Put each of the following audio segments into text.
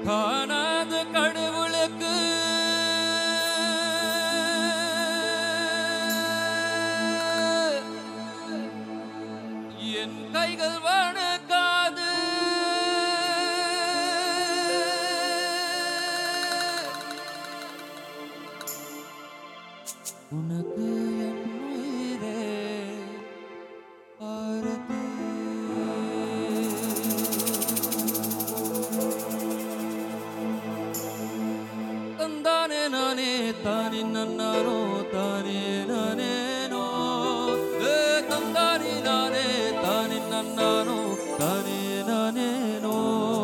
காணாத கடவுளுக்கு என் கைகள் வணக்காது உனக்கு என் உயிரே ஆரத்தி ತಂದಾನೆ ನಾನೇ ತಾನಿ ನನ್ನಾನೋ ತಾನೇ ನಾನೇನೋ ಏ ತಂದಾನಿ ನಾನೇ ತಾನಿ ನನ್ನಾನೋ ತಾನೇ ನಾನೇನೋ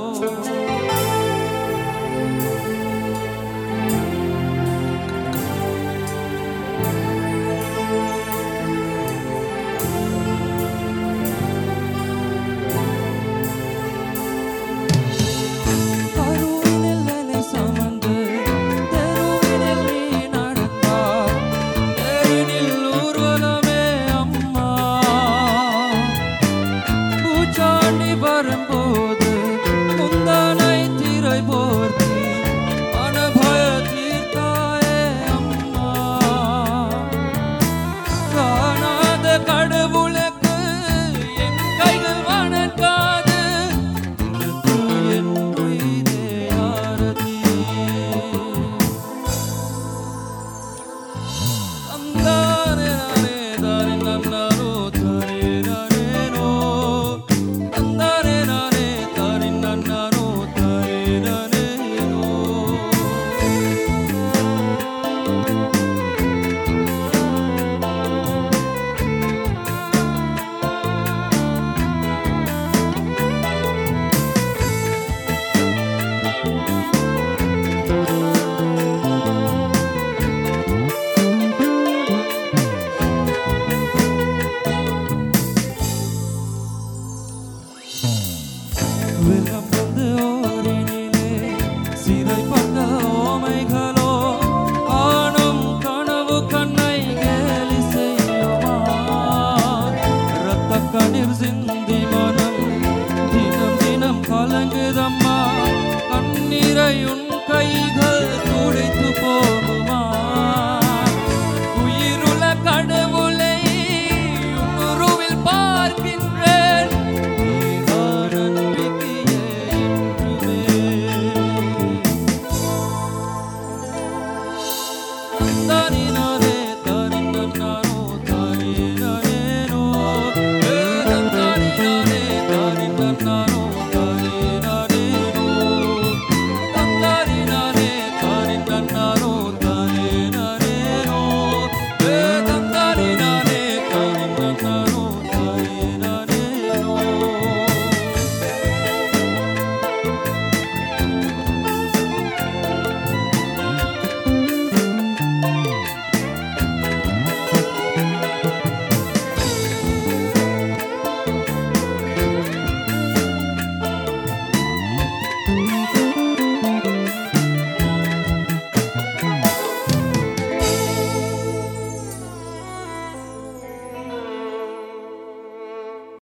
கருவினில் சமந்து தெருவினில் நீ நடந்தாய் தேரினில் ஊர்வலமே அம்மா பூச்சாண்டி வரும்போது முந்தானை திரை போர்த்தி அனபய தீர்த்தாயே அம்மா காணாத கடவுளுக்கு என் கைகள் வணங்காது உனக்கு என் உயிரே ஆரதி அந்தானே நானே தானே நன்னாரோ தானே நானேனோ அந்தானே நானே தானே நன்னாரோ தானே நானேனோ வெள்ளம் வந்து ஓரினிலே சிறைப்பட்ட ஓமைகளோ ஆணும் கனவு கண்ணை கேலி செய்யுமா ரத்த கண்ணீர் சிந்தி மனம் தினம் தினம் கலங்குதம்மா கண்ணீரை உன் கைகள் துடைத்து போக